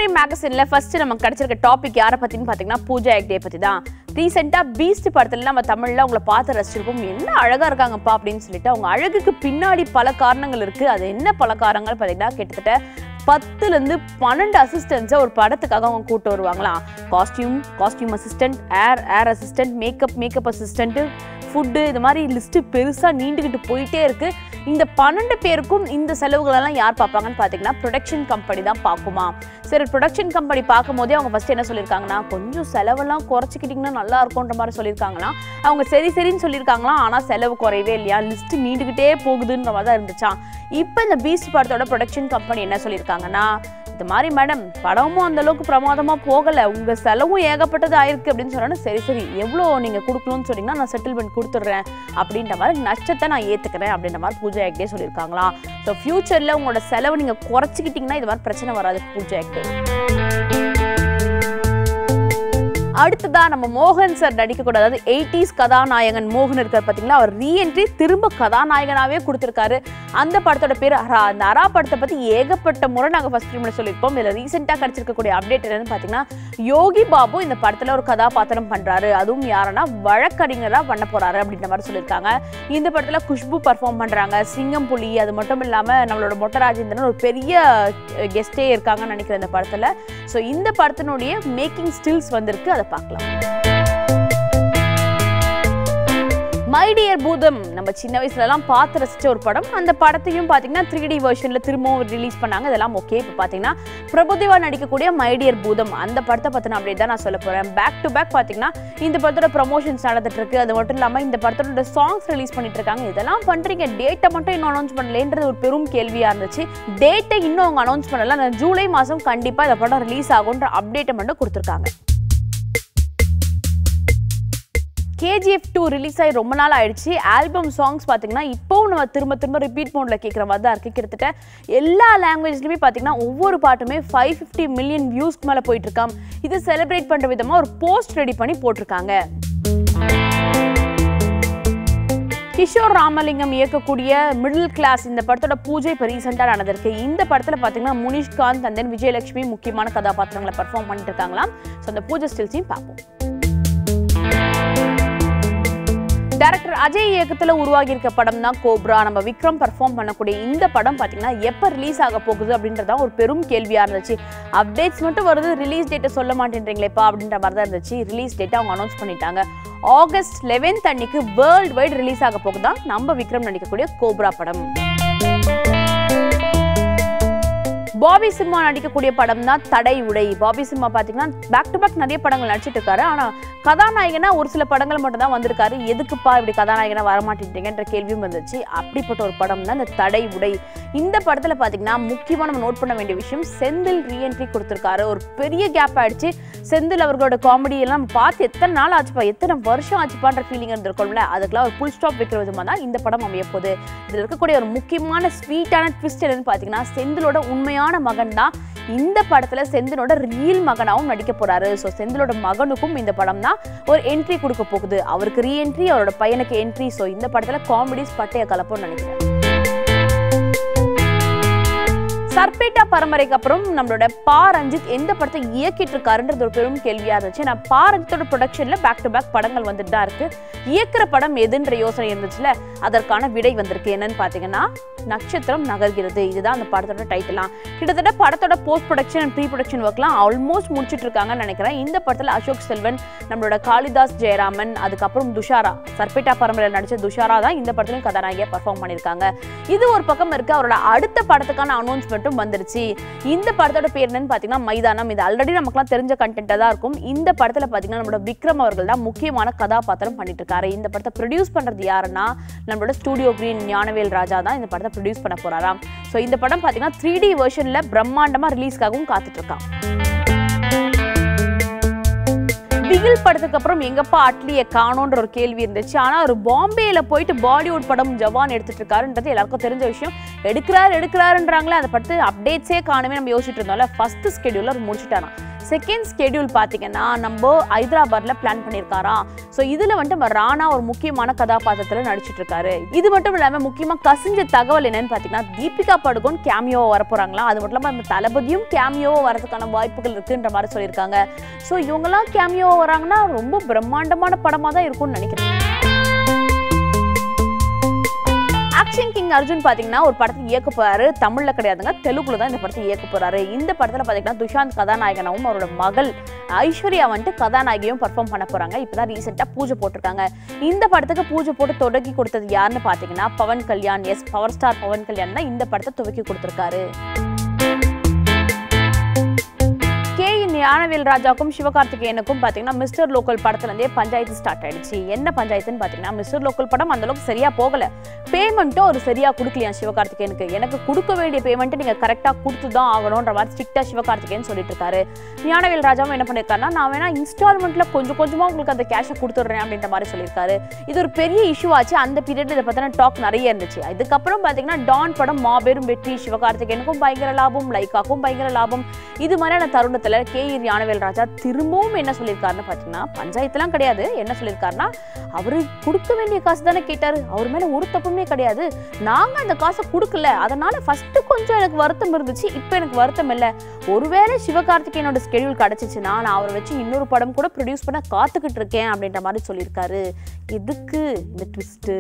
Frame மேகசின்ல first நமக்கு கிடைச்சிருக்க topic யாரை பத்தின்னு பாத்தீங்கன்னா பூஜா ஹெக்டே பத்தி தான் ரீசெண்டா பீஸ்ட் படத்துல நம்ம தமிழ்ல அவங்கள பார்த்து ரசிச்சிருப்போம் என்ன அழகா இருக்காங்கப்பா அப்படின்னு சொல்லிட்டு அவங்க அழகுக்கு பின்னாடி பல காரணங்கள் இருக்கு அது என்ன பல காரணங்கள் பாத்தீங்கன்னா கிட்டத்தட்ட பத்துல இருந்து பன்னெண்டு அசிஸ்டன்ஸை ஒரு படத்துக்காக அவங்க கூட்டு வருவாங்களாம் costume costume assistant hair hair assistant makeup makeup assistant food இது மாதிரி லிஸ்ட்டு பெருசாக நீண்டுக்கிட்டு போயிட்டே இருக்கு இந்த பன்னெண்டு பேருக்கும் இந்த செலவுகளெல்லாம் யார் பார்ப்பாங்கன்னு பார்த்தீங்கன்னா ப்ரொடக்ஷன் கம்பெனி தான் பார்க்குமா சரி ப்ரொடக்ஷன் கம்பெனி பார்க்கும் போதே அவங்க ஃபர்ஸ்ட் என்ன சொல்லியிருக்காங்கன்னா கொஞ்சம் செலவெல்லாம் குறைச்சிக்கிட்டிங்கன்னா நல்லா இருக்கும்ன்ற மாதிரி சொல்லியிருக்காங்கன்னா அவங்க சரி சரின்னு சொல்லியிருக்காங்களாம் ஆனால் செலவு குறையவே இல்லையா லிஸ்ட் நீண்டுக்கிட்டே போகுதுன்ற மாதிரி தான் இருந்துச்சாம் இப்போ இந்த பீஸ்ட் படத்தோட ப்ரொடக்ஷன் கம்பெனி என்ன சொல்லியிருக்காங்கன்னா இந்த மாதிரி மேடம் படமும் அந்த அளவுக்கு பிரமாதமா போகல உங்க செலவும் ஏகப்பட்டது ஆயிருக்கு அப்படின்னு சொன்னா சரி சரி எவ்வளோ நீங்க கொடுக்கணும்னு சொன்னீங்கன்னா நான் செட்டில்மெண்ட் கொடுத்துட்றேன் அப்படின்ற மாதிரி நஷ்டத்தை நான் ஏத்துக்கிறேன் அப்படின்ற மாதிரி பூஜா ஆக்டே சொல்லியிருக்காங்களாம் ஸோ ஃபியூச்சர்ல உங்களோட செலவு நீங்க குறைச்சிக்கிட்டீங்கன்னா இது மாதிரி பிரச்சனை வராது பூஜா ஆக்டே அடுத்ததா நம்ம மோகன் சார் நடிக்கக்கூடாது அதாவது எயிட்டிஸ் கதாநாயகன் மோகன் இருக்கார் பார்த்தீங்களா அவர் ரீஎன்ட்ரி திரும்ப கதாநாயகனாவே கொடுத்துருக்காரு அந்த படத்தோட பேர் அரா அந்த அரா படத்தை பற்றி ஏகப்பட்ட முறை நாங்கள் ஃபர்ஸ்ட் டைமில் சொல்லியிருப்போம் இதில் ரீசெண்டாக கிடச்சிருக்கக்கூடிய அப்டேட் என்னன்னு பார்த்தீங்கன்னா யோகி பாபு இந்த படத்தில் ஒரு கதாபாத்திரம் பண்ணுறாரு அதுவும் யாருன்னா வழக்கறிஞராக பண்ண போகிறாரு அப்படின்ற மாதிரி சொல்லியிருக்காங்க இந்த படத்தில் குஷ்பு பர்ஃபார்ம் பண்ணுறாங்க சிங்கம் புலி அது மட்டும் இல்லாமல் நம்மளோட மொட்ட ராஜேந்திரன் ஒரு பெரிய கெஸ்டே இருக்காங்கன்னு நினைக்கிறேன் இந்த படத்தில் ஸோ இந்த படத்தினுடைய மேக்கிங் ஸ்டில்ஸ் வந்திருக்கு அதை பார்க்கலாம் மை டியர் பூதம் நம்ம சின்ன வயசுலலாம் பார்த்து ரசிச்ச ஒரு படம் அந்த படத்தையும் பார்த்தீங்கன்னா த்ரீ டி வெர்ஷனில் திரும்பவும் ரிலீஸ் பண்ணாங்க இதெல்லாம் ஓகே இப்போ பார்த்தீங்கன்னா பிரபுதேவா நடிக்கக்கூடிய மை டியர் பூதம் அந்த படத்தை பற்றின அப்டேட் தான் நான் சொல்ல போகிறேன் பேக் டு பேக் பார்த்தீங்கன்னா இந்த படத்தோட ப்ரமோஷன்ஸ் நடந்துட்டு இருக்கு அது மட்டும் இல்லாமல் இந்த படத்தோட சாங்ஸ் ரிலீஸ் பண்ணிட்டு இருக்காங்க இதெல்லாம் பண்ணுறீங்க டேட்டை மட்டும் இன்னும் அனௌன்ஸ் பண்ணலேன்றது ஒரு பெரும் கேள்வியாக இருந்துச்சு டேட்டை இன்னும் அவங்க அனௌன்ஸ் பண்ணல ஆனால் ஜூலை மாதம் கண்டிப்பாக இந்த படம் ரிலீஸ் ஆகுன்ற அப்டேட்டை மட்டும் கொடுத்துருக்காங்க கேஜிஎஃப் டூ ரிலீஸ் ஆகி ரொம்ப நாள் ஆயிடுச்சு ஆல்பம் சாங்ஸ் பார்த்தீங்கன்னா இப்போவும் நம்ம திரும்ப திரும்ப ரிப்பீட் மோடில் கேட்குற மாதிரி தான் இருக்குது கிட்டத்தட்ட எல்லா லாங்குவேஜ்லையுமே பார்த்தீங்கன்னா ஒவ்வொரு பாட்டுமே ஃபைவ் ஃபிஃப்டி மில்லியன் வியூஸ்க்கு மேலே போயிட்டு இருக்காம் இது செலிப்ரேட் பண்ணுற விதமாக ஒரு போஸ்ட் ரெடி பண்ணி போட்டிருக்காங்க கிஷோர் ராமலிங்கம் இயக்கக்கூடிய மிடில் கிளாஸ் இந்த படத்தோட பூஜை இப்போ ரீசெண்டாக நடந்திருக்கு இந்த படத்தில் பார்த்தீங்கன்னா முனிஷ்காந்த் அண்ட் தென் விஜயலட்சுமி முக்கியமான கதாபாத்திரங்களை பர்ஃபார்ம் பண்ணிட்டு இருக்காங்களாம் ஸோ அந்த பூஜை ஸ்டில்ஸையும் பார்ப்போம் டைரக்டர் அஜய் இயக்கத்தில் உருவாகி இருக்க படம் தான் கோப்ரா நம்ம விக்ரம் பர்ஃபார்ம் பண்ணக்கூடிய இந்த படம் பார்த்தீங்கன்னா எப்போ ரிலீஸ் ஆக போகுது அப்படின்றதா ஒரு பெரும் கேள்வியாக இருந்துச்சு அப்டேட்ஸ் மட்டும் வருது ரிலீஸ் டேட்டை சொல்ல மாட்டேன்றீங்களேப்பா அப்படின்ற மாதிரி தான் இருந்துச்சு ரிலீஸ் டேட்டை அவங்க அனௌன்ஸ் பண்ணிட்டாங்க ஆகஸ்ட் லெவன்த் அன்னைக்கு வேர்ல்டு வைட் ரிலீஸ் ஆக போகுதான் நம்ம விக்ரம் நடிக்கக்கூடிய கோப்ரா படம் பாபி சிம்மா நடிக்கக்கூடிய படம் தான் தடை உடை பாபி சிம்மா பார்த்தீங்கன்னா பேக் டு பேக் நிறைய படங்கள் நடிச்சிட்டு இருக்காரு ஆனால் கதாநாயகனா ஒரு சில படங்கள் மட்டும் தான் வந்திருக்காரு எதுக்குப்பா இப்படி கதாநாயகனா வரமாட்டேன்றீங்கன்ற கேள்வியும் வந்துச்சு அப்படிப்பட்ட ஒரு படம் தான் இந்த தடை உடை இந்த படத்தில் பார்த்தீங்கன்னா முக்கியமாக நம்ம நோட் பண்ண வேண்டிய விஷயம் செந்தில் ரீஎன்ட்ரி கொடுத்துருக்காரு ஒரு பெரிய கேப் ஆயிடுச்சு செந்தில் அவர்களோட காமெடி எல்லாம் நம்ம பார்த்து எத்தனை நாள் ஆச்சுப்பா எத்தனை வருஷம் ஆச்சுப்பான்ற ஃபீலிங் இருந்திருக்கும்ல அதுக்கெல்லாம் ஒரு ஃபுல் ஸ்டாப் வைக்கிற விதமாக தான் இந்த படம் அமைய போகுது இதில் இருக்கக்கூடிய ஒரு முக்கியமான ஸ்வீட்டான ட்விஸ்ட் என்னன்னு பார்த்தீங்கன்னா செந்திலோட உண்மையான மகன் தான் இந்த படத்துல செந்திலோட ரியல் மகனாவும் நடிக்க போறாரு ஸோ செந்திலோட மகனுக்கும் இந்த படம் தான் ஒரு என்ட்ரி கொடுக்க போகுது அவருக்கு ரீஎன்ட்ரி அவரோட பையனுக்கு என்ட்ரி ஸோ இந்த படத்துல காமெடிஸ் பட்டைய கலப்போம்னு நினைக்கிறேன் சர்பேட்டா பரம்பரைக்கு அப்புறம் நம்மளோட பா ரஞ்சித் எந்த படத்தை இயக்கிட்டு இருக்காருன்றது ஒரு பெரும் கேள்வியா இருந்துச்சு நான் பா ரஞ்சித்தோட ப்ரொடக்ஷன்ல பேக் டு பேக் படங்கள் வந்துட்டு தான் இருக்கு இயக்குற படம் எதுன்ற யோசனை இருந்துச்சுல அதற்கான விடை வந்திருக்கு என்னன்னு பாத்தீங்கன்னா நட்சத்திரம் நகர்கிறது இதுதான் அந்த படத்தோட டைட்டிலாம் கிட்டத்தட்ட படத்தோட post production and pre production ஒர்க்லாம் ஆல்மோஸ்ட் முடிச்சிட்டு இருக்காங்கன்னு நினைக்கிறேன் இந்த படத்துல அசோக் செல்வன் நம்மளோட காளிதாஸ் ஜெயராமன் அதுக்கப்புறம் துஷாரா சர்பேட்டா பரம்பரையில் நடிச்ச துஷாரா தான் இந்த படத்துலையும் கதாநாயகியா பர்ஃபார்ம் பண்ணியிருக்காங்க இது ஒரு பக்கம் இருக்கு அவரோட அடுத்த படத்துக்கான அனௌன்ஸ்மெண்ட்டும் வந்துருச்சு இந்த படத்தோட பேர் என்னன்னு பார்த்தீங்கன்னா மைதானம் இது ஆல்ரெடி நமக்குலாம் தெரிஞ்ச கண்டென்ட்டாக தான் இருக்கும் இந்த படத்தில் பார்த்தீங்கன்னா நம்மளோட விக்ரம் அவர்கள் தான் முக்கியமான கதாபாத்திரம் பண்ணிட்டு இருக்காரு இந்த படத்தை ப்ரொடியூஸ் பண்ணுறது யாருன்னா நம்மளோட ஸ்டூடியோ கிரீன் ஞானவேல் ராஜா தான் இந்த படத்தை ப்ரொடியூஸ் பண்ண போறாராம் ஸோ இந்த படம் பார்த்தீங்கன்னா த்ரீ டி வெர்ஷனில் பிரம்மாண்டமாக ரிலீஸ்க்காகவும் காத்துட்டு இருக்கான் பிகில் படத்துக்கு அப்புறம் எங்கப்பா அட்லியை காணோன்ற ஒரு கேள்வி இருந்துச்சு ஆனா ஒரு பாம்பேல போயிட்டு பாலிவுட் படம் ஜவான் எடுத்துட்டு இருக்காருன்றது எல்லாருக்கும் தெரிஞ்ச விஷயம் எடுக்கிறாரு எடுக்கிறாருன்றாங்களே அந்த படத்து அப்டேட்ஸே காணவே நம்ம யோசிச்சுட்டு இருந்தோம்ல ஃபர்ஸ்ட் ஸ்கெடியூலர் முடிச்சுட்டாராம் செகண்ட் ஸ்கெடியூல் பார்த்தீங்கன்னா நம்ம ஹைதராபாத்ல பிளான் பண்ணியிருக்காராம் ஸோ இதில் வந்துட்டு நம்ம ராணா ஒரு முக்கியமான கதாபாத்திரத்தில் நடிச்சிட்டு இருக்காரு இது மட்டும் இல்லாமல் முக்கியமாக கசிஞ்ச தகவல் என்னன்னு பார்த்தீங்கன்னா தீபிகா படுகோன் கேமியோவா வர போறாங்களா அது மட்டும் இல்லாமல் நம்ம தளபதியும் கேமியோவா வரதுக்கான வாய்ப்புகள் இருக்குன்ற மாதிரி சொல்லியிருக்காங்க ஸோ இவங்கெல்லாம் கேமியோவா வராங்கன்னா ரொம்ப பிரம்மாண்டமான படமாக தான் இருக்கும்னு நினைக்கிறேன் ஆக்ஷன் கிங் அர்ஜுன் பாத்தீங்கன்னா ஒரு படத்தை இயக்க போறாரு தமிழ்ல கிடையாதுங்க தெலுங்குல தான் இந்த படத்தை இயக்க போறாரு இந்த படத்துல பாத்தீங்கன்னா துஷாந்த் கதாநாயகனாவும் அவரோட மகள் ஐஸ்வர்யா வந்துட்டு கதாநாயகியும் பர்ஃபார்ம் பண்ண போறாங்க இப்பதான் ரீசெண்டா பூஜை போட்டிருக்காங்க இந்த படத்துக்கு பூஜை போட்டு தொடங்கி கொடுத்தது யாருன்னு பாத்தீங்கன்னா Pawan Kalyan yes power star Pawan Kalyan தான் இந்த படத்தை துவக்கி கொடுத்திருக்காரு கே ஞானவேல் ராஜாக்கும் சிவகார்த்திகேயனுக்கும் பார்த்தீங்கன்னா மிஸ்டர் லோக்கல் படத்துலேருந்தே பஞ்சாயத்து ஸ்டார்ட் ஆயிடுச்சு என்ன பஞ்சாயத்துன்னு பார்த்தீங்கன்னா மிஸ்டர் லோக்கல் படம் அந்த அளவுக்கு சரியா போகல பேமெண்ட்டும் அவர் சரியா கொடுக்கலையா சிவகார்த்திகேயனுக்கு எனக்கு கொடுக்க வேண்டிய பேமெண்ட்டை நீங்க கரெக்டாக கொடுத்து தான் ஆகணுன்ற மாதிரி ஸ்ட்ரிக்டா சிவகார்த்திகேயன் சொல்லிட்டு இருக்காரு ஞானவேல் ராஜாவும் என்ன பண்ணியிருக்காருன்னா நான் வேணா இன்ஸ்டால்மெண்ட்ல கொஞ்சம் கொஞ்சமா உங்களுக்கு அந்த கேஷை கொடுத்துட்றேன் அப்படின்ற மாதிரி சொல்லியிருக்காரு இது ஒரு பெரிய இஷ்யூ ஆச்சு அந்த பீரியட் இதை பத்தின டாக் நிறைய இருந்துச்சு இதுக்கப்புறம் பார்த்தீங்கன்னா டான் படம் மாபெரும் வெற்றி சிவகார்த்திகேயனுக்கும் பயங்கர லாபம் லைக்காக்கும் பயங்கர லாபம் இது மாதிரியான தருணத்துல கே இ ஞானவேல் ராஜா திரும்பவும் என்ன சொல்லியிருக்காருன்னு பார்த்தீங்கன்னா பஞ்சாயத்துலாம் கிடையாது என்ன சொல்லியிருக்காருன்னா அவரு கொடுக்க வேண்டிய காசு தானே கேட்டாரு அவர் மேல ஒரு தப்புமே கிடையாது நாங்க அந்த காசை கொடுக்கல அதனால ஃபர்ஸ்ட் கொஞ்சம் எனக்கு வருத்தம் இருந்துச்சு இப்போ எனக்கு வருத்தம் இல்லை ஒருவேளை சிவகார்த்திகேயனோட ஸ்கெடியூல் கிடைச்சிச்சுன்னா நான் அவரை வச்சு இன்னொரு படம் கூட ப்ரொடியூஸ் பண்ண காத்துக்கிட்டு இருக்கேன் அப்படின்ற மாதிரி சொல்லியிருக்காரு எதுக்கு இந்த twist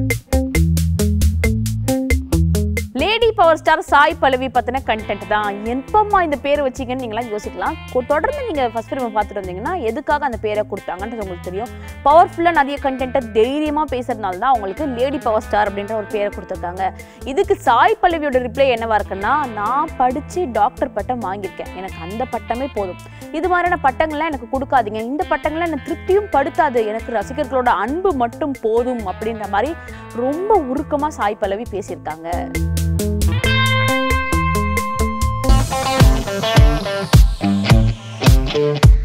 lady power star Sai Pallavi பத்தின கண்டென்ட் தான் எப்பமா இந்த பேரை வச்சீங்கன்னு நீங்களாம் யோசிக்கலாம் கொ- தொடர்ந்து நீங்க ஃபர்ஸ்ட் ஃபிலிம் பார்த்துட்டு வந்தீங்கன்னா எதுக்காக அந்த பேரை கொடுத்தாங்கன்றது உங்களுக்கு தெரியும் பவர்ஃபுல்லாக நிறைய கண்டென்ட்டை தைரியமா பேசுறதுனால தான் அவங்களுக்கு லேடி பவர் ஸ்டார் அப்படின்ற ஒரு பேரை கொடுத்துருக்காங்க இதுக்கு சாய் பல்லவியோட ரிப்ளை என்னவா இருக்குன்னா நான் படிச்சு டாக்டர் பட்டம் வாங்கியிருக்கேன் எனக்கு அந்த பட்டமே போதும் இது மாதிரியான பட்டங்கள்லாம் எனக்கு கொடுக்காதீங்க இந்த பட்டங்கள்லாம் எனக்கு திருப்தியும் படுத்தாது எனக்கு ரசிகர்களோட அன்பு மட்டும் போதும் அப்படின்ற மாதிரி ரொம்ப உருக்கமா சாய் பல்லவி பேசியிருக்காங்க Thank you.